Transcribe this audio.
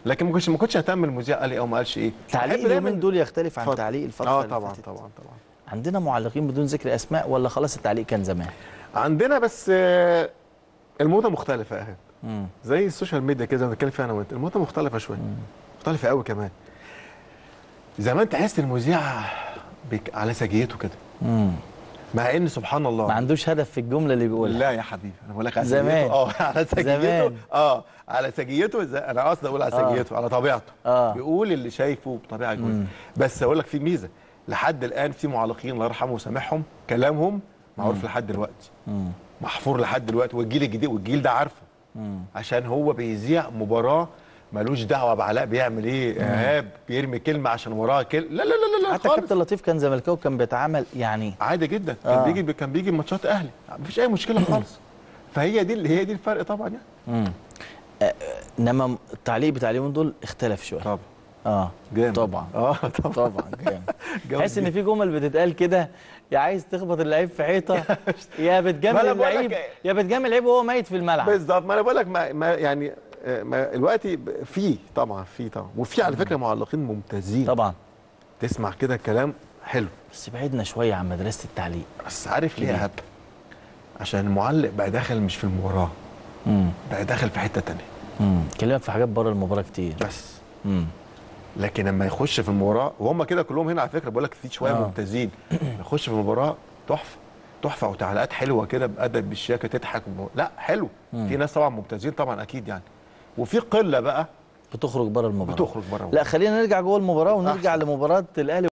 لكن ما كنتش ما كنتش اهتم المذيع قال ايه او ما قالش ايه تعليق بحب دايماً- اليومين دول يختلف عن اتفضل. تعليق الفتره اه اللي طبعا فاتت. طبعا طبعا عندنا معلقين بدون ذكر اسماء ولا خلاص التعليق كان زمان عندنا بس آه، الموضه مختلفه اهي مم. زي السوشيال ميديا كده زي ما بنتكلم فيها انا وانت الموضه مختلفه شويه مختلفه قوي كمان زمان تحس المذيع بك على سجيته كده مم. مع ان سبحان الله ما عندوش هدف في الجمله اللي بيقولها لا يا حبيبي انا بقول لك على زمان. سجيته اه على سجيته زمان. اه على سجيته زي انا قصدي اقول على آه. سجيته على طبيعته آه. بيقول اللي شايفه بطبيعه كويسه بس اقول لك في ميزه لحد الان في معلقين الله يرحمه ويسامحهم كلامهم معروف لحد دلوقتي مم. محفور لحد دلوقتي والجيل الجديد والجيل ده عارفه مم. عشان هو بيذيع مباراه ملوش دعوه بعلاء بيعمل ايه ايهاب بيرمي كلمه عشان وراها كلمه لا لا لا لا, لا حتى خالص كابتن لطيف كان زملكاوي كان بيتعامل يعني عادي جدا كان آه. بيجي كان بيجي ماتشات اهلي مفيش اي مشكله خالص فهي دي اللي هي دي الفرق طبعا يعني مم. آه، انما التعليق بتاع اليومين دول اختلف شويه طبعا اه جامد طبعا اه طبعا طبعا جامد جامد تحس ان جدا. في جمل بتتقال كده يا عايز تخبط اللعيب في حيطه يا ما بتجامل أنا بقول لك اللعيب إيه. يا بتجامل اللعيب وهو ميت في الملعب بالظبط ما انا بقول لك ما, ما يعني آه، ما دلوقتي ب- في طبعا في طبعا وفي على فكره معلقين ممتازين طبعا تسمع كده كلام حلو بس بعدنا شويه عن مدرسه التعليق بس عارف ليه ليه؟ يا هب عشان المعلق بقى داخل مش في المباراه امم بقى داخل في حته تانية امم كلمك في حاجات بره المباراه كتير بس امم لكن لما يخش في المباراه وهم كده كلهم هنا على فكره بقول لك في شويه آه. ممتازين يخش في المباراه تحفه تحفه وتعليقات حلوه كده بادب بالشياكه تضحك وم- لا حلو في ناس طبعا ممتازين طبعا اكيد يعني وفي قله بقى بتخرج بره المباراه بتخرج بره لا خلينا نرجع جوه المباراه ونرجع أحسن. لمباراه الاهلي